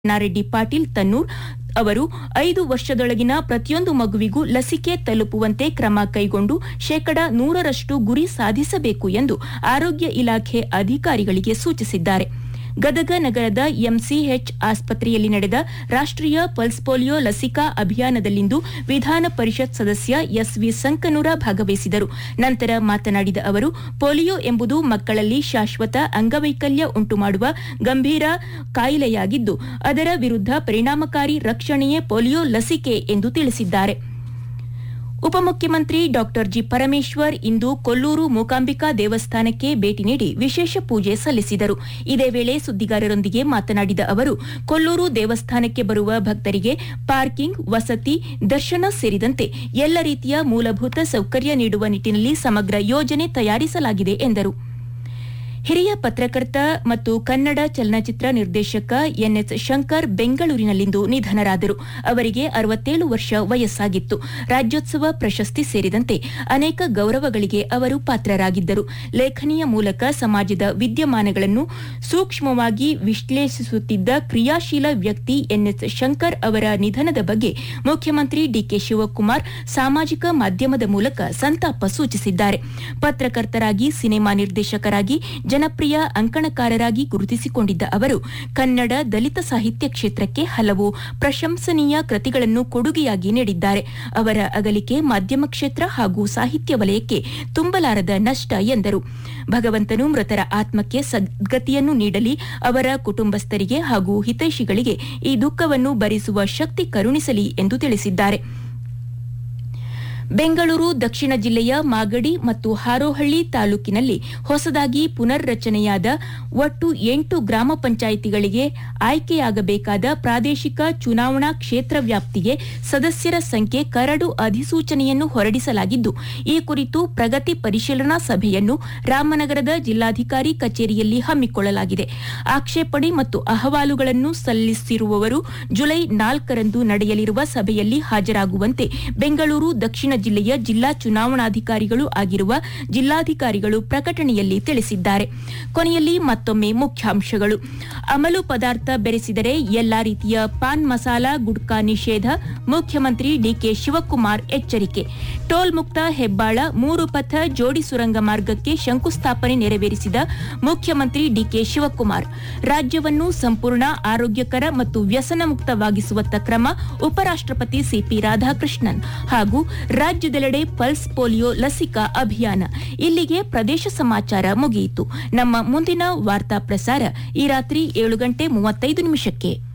ನಾರೆಡ್ಡಿ ಪಾಟೀಲ್ ತನ್ನೂರ್ ಅವರು ಐದು ವರ್ಷದೊಳಗಿನ ಪ್ರತಿಯೊಂದು ಮಗುವಿಗೂ ಲಸಿಕೆ ತಲುಪುವಂತೆ ಕ್ರಮ ಕೈಗೊಂಡು ಶೇಕಡ ನೂರರಷ್ಟು ಗುರಿ ಸಾಧಿಸಬೇಕು ಎಂದು ಆರೋಗ್ಯ ಇಲಾಖೆ ಅಧಿಕಾರಿಗಳಿಗೆ ಸೂಚಿಸಿದ್ದಾರೆ ಗದಗ ನಗರದ ಎಂಸಿಎಚ್ ಆಸ್ಪತ್ರೆಯಲ್ಲಿ ನಡೆದ ರಾಷ್ಟ್ರೀಯ ಪಲ್ಸ್ ಪೋಲಿಯೋ ಲಸಿಕಾ ಅಭಿಯಾನದಲ್ಲಿಂದು ವಿಧಾನ ಪರಿಷತ್ ಸದಸ್ಯ ಎಸ್ವಿ ಸಂಕನೂರ ಭಾಗವಹಿಸಿದರು ನಂತರ ಮಾತನಾಡಿದ ಅವರು ಪೋಲಿಯೋ ಎಂಬುದು ಮಕ್ಕಳಲ್ಲಿ ಶಾಶ್ವತ ಅಂಗವೈಕಲ್ಯ ಉಂಟುಮಾಡುವ ಗಂಭೀರ ಕಾಯಿಲೆಯಾಗಿದ್ದು ಅದರ ವಿರುದ್ಧ ಪರಿಣಾಮಕಾರಿ ರಕ್ಷಣೆಯೇ ಪೋಲಿಯೋ ಲಸಿಕೆ ಎಂದು ತಿಳಿಸಿದ್ದಾರೆ ಉಪಮುಖ್ಯಮಂತ್ರಿ ಡಾ ಜಿ ಪರಮೇಶ್ವರ್ ಇಂದು ಕೊಲ್ಲೂರು ಮೂಕಾಂಬಿಕಾ ದೇವಸ್ಥಾನಕ್ಕೆ ಭೇಟಿ ನೀಡಿ ವಿಶೇಷ ಪೂಜೆ ಸಲ್ಲಿಸಿದರು ಇದೇ ವೇಳೆ ಸುದ್ದಿಗಾರರೊಂದಿಗೆ ಮಾತನಾಡಿದ ಅವರು ಕೊಲ್ಲೂರು ದೇವಸ್ಥಾನಕ್ಕೆ ಬರುವ ಭಕ್ತರಿಗೆ ಪಾರ್ಕಿಂಗ್ ವಸತಿ ದರ್ಶನ ಸೇರಿದಂತೆ ಎಲ್ಲ ರೀತಿಯ ಮೂಲಭೂತ ಸೌಕರ್ಯ ನೀಡುವ ನಿಟ್ಟಿನಲ್ಲಿ ಸಮಗ್ರ ಯೋಜನೆ ತಯಾರಿಸಲಾಗಿದೆ ಎಂದರು ಹಿರಿಯ ಪತ್ರಕರ್ತ ಮತ್ತು ಕನ್ನಡ ಚಲನಚಿತ್ರ ನಿರ್ದೇಶಕ ಎನ್ಎಸ್ ಶಂಕರ್ ಬೆಂಗಳೂರಿನಲ್ಲಿಂದು ನಿಧನರಾದರು ಅವರಿಗೆ ಅರವತ್ತೇಳು ವರ್ಷ ವಯಸ್ಸಾಗಿತ್ತು ರಾಜ್ಯೋತ್ಸವ ಪ್ರಶಸ್ತಿ ಸೇರಿದಂತೆ ಅನೇಕ ಗೌರವಗಳಿಗೆ ಅವರು ಪಾತ್ರರಾಗಿದ್ದರು ಲೇಖನಿಯ ಮೂಲಕ ಸಮಾಜದ ವಿದ್ಯಮಾನಗಳನ್ನು ಸೂಕ್ಷ್ಮವಾಗಿ ವಿಶ್ಲೇಷಿಸುತ್ತಿದ್ದ ಕ್ರಿಯಾಶೀಲ ವ್ಯಕ್ತಿ ಎನ್ಎಸ್ ಶಂಕರ್ ಅವರ ನಿಧನದ ಬಗ್ಗೆ ಮುಖ್ಯಮಂತ್ರಿ ಡಿಕೆ ಶಿವಕುಮಾರ್ ಸಾಮಾಜಿಕ ಮಾಧ್ಯಮದ ಮೂಲಕ ಸಂತಾಪ ಸೂಚಿಸಿದ್ದಾರೆ ಪತ್ರಕರ್ತರಾಗಿ ಸಿನಿಮಾ ನಿರ್ದೇಶಕರಾಗಿ ಜನಪ್ರಿಯ ಅಂಕಣಕಾರರಾಗಿ ಗುರುತಿಸಿಕೊಂಡಿದ್ದ ಅವರು ಕನ್ನಡ ದಲಿತ ಸಾಹಿತ್ಯ ಕ್ಷೇತ್ರಕ್ಕೆ ಹಲವು ಪ್ರಶಂಸನೀಯ ಕೃತಿಗಳನ್ನು ಕೊಡುಗೆಯಾಗಿ ನೀಡಿದ್ದಾರೆ ಅವರ ಅಗಲಿಕೆ ಮಾಧ್ಯಮ ಕ್ಷೇತ್ರ ಹಾಗೂ ಸಾಹಿತ್ಯ ವಲಯಕ್ಕೆ ತುಂಬಲಾರದ ನಷ್ಟ ಎಂದರು ಭಗವಂತನು ಮೃತರ ಆತ್ಮಕ್ಕೆ ಸದ್ಗತಿಯನ್ನು ನೀಡಲಿ ಅವರ ಕುಟುಂಬಸ್ಥರಿಗೆ ಹಾಗೂ ಹಿತೈಷಿಗಳಿಗೆ ಈ ದುಃಖವನ್ನು ಭರಿಸುವ ಶಕ್ತಿ ಕರುಣಿಸಲಿ ಎಂದು ತಿಳಿಸಿದ್ದಾರೆ ಬೆಂಗಳೂರು ದಕ್ಷಿಣ ಜಿಲ್ಲೆಯ ಮಾಗಡಿ ಮತ್ತು ಹಾರೋಹಳ್ಳಿ ತಾಲೂಕಿನಲ್ಲಿ ಹೊಸದಾಗಿ ಪುನರ್ರಚನೆಯಾದ ಒಟ್ಟು ಎಂಟು ಗ್ರಾಮ ಪಂಚಾಯಿತಿಗಳಿಗೆ ಆಯ್ಕೆಯಾಗಬೇಕಾದ ಪ್ರಾದೇಶಿಕ ಚುನಾವಣಾ ಕ್ಷೇತ್ರ ವ್ಯಾಪ್ತಿಗೆ ಸದಸ್ಯರ ಸಂಖ್ಯೆ ಕರಡು ಅಧಿಸೂಚನೆಯನ್ನು ಹೊರಡಿಸಲಾಗಿದ್ದು ಈ ಕುರಿತು ಪ್ರಗತಿ ಪರಿಶೀಲನಾ ಸಭೆಯನ್ನು ರಾಮನಗರದ ಜಿಲ್ಲಾಧಿಕಾರಿ ಕಚೇರಿಯಲ್ಲಿ ಹಮ್ಮಿಕೊಳ್ಳಲಾಗಿದೆ ಆಕ್ಷೇಪಣೆ ಮತ್ತು ಅಹವಾಲುಗಳನ್ನು ಸಲ್ಲಿಸಿರುವವರು ಜುಲೈ ನಾಲ್ಕರಂದು ನಡೆಯಲಿರುವ ಸಭೆಯಲ್ಲಿ ಹಾಜರಾಗುವಂತೆ ಬೆಂಗಳೂರು ದಕ್ಷಿಣ ಜಿಲ್ಲೆಯ ಜಿಲ್ಲಾ ಚುನಾವಣಾಧಿಕಾರಿಗಳು ಆಗಿರುವ ಜಿಲ್ಲಾಧಿಕಾರಿಗಳು ಪ್ರಕಟಣೆಯಲ್ಲಿ ತಿಳಿಸಿದ್ದಾರೆ ಕೊನೆಯಲ್ಲಿ ಮತ್ತೊಮ್ಮೆ ಮುಖ್ಯಾಂಶಗಳು ಅಮಲು ಪದಾರ್ಥ ಬೆರೆಸಿದರೆ ಎಲ್ಲಾ ರೀತಿಯ ಪಾನ್ ಮಸಾಲಾ ಗುಡ್ಕಾ ನಿಷೇಧ ಮುಖ್ಯಮಂತ್ರಿ ಡಿಕೆ ಶಿವಕುಮಾರ್ ಎಚ್ಚರಿಕೆ ಟೋಲ್ ಮುಕ್ತ ಹೆಬ್ಬಾಳ ಮೂರು ಪಥ ಜೋಡಿ ಸುರಂಗ ಮಾರ್ಗಕ್ಕೆ ಶಂಕುಸ್ಥಾಪನೆ ನೆರವೇರಿಸಿದ ಮುಖ್ಯಮಂತ್ರಿ ಡಿಕೆ ಶಿವಕುಮಾರ್ ರಾಜ್ಯವನ್ನು ಸಂಪೂರ್ಣ ಆರೋಗ್ಯಕರ ಮತ್ತು ವ್ಯಸನ ಮುಕ್ತವಾಗಿಸುವತ್ತ ಕ್ರಮ ಉಪರಾಷ್ಟಪತಿ ಸಿಪಿ ರಾಧಾಕೃಷ್ಣನ್ ಹಾಗೂ ರಾಜ್ಯದೆಲ್ಲೆಡೆ ಪಲ್ಸ್ ಪೋಲಿಯೋ ಲಸಿಕಾ ಅಭಿಯಾನ ಇಲ್ಲಿಗೆ ಪ್ರದೇಶ ಸಮಾಚಾರ ಮುಗಿಯಿತು ನಮ್ಮ ಮುಂದಿನ ವಾರ್ತಾ ಪ್ರಸಾರ ಈ ರಾತ್ರಿ ಏಳು ಗಂಟೆ ಮೂವತ್ತೈದು ನಿಮಿಷಕ್ಕೆ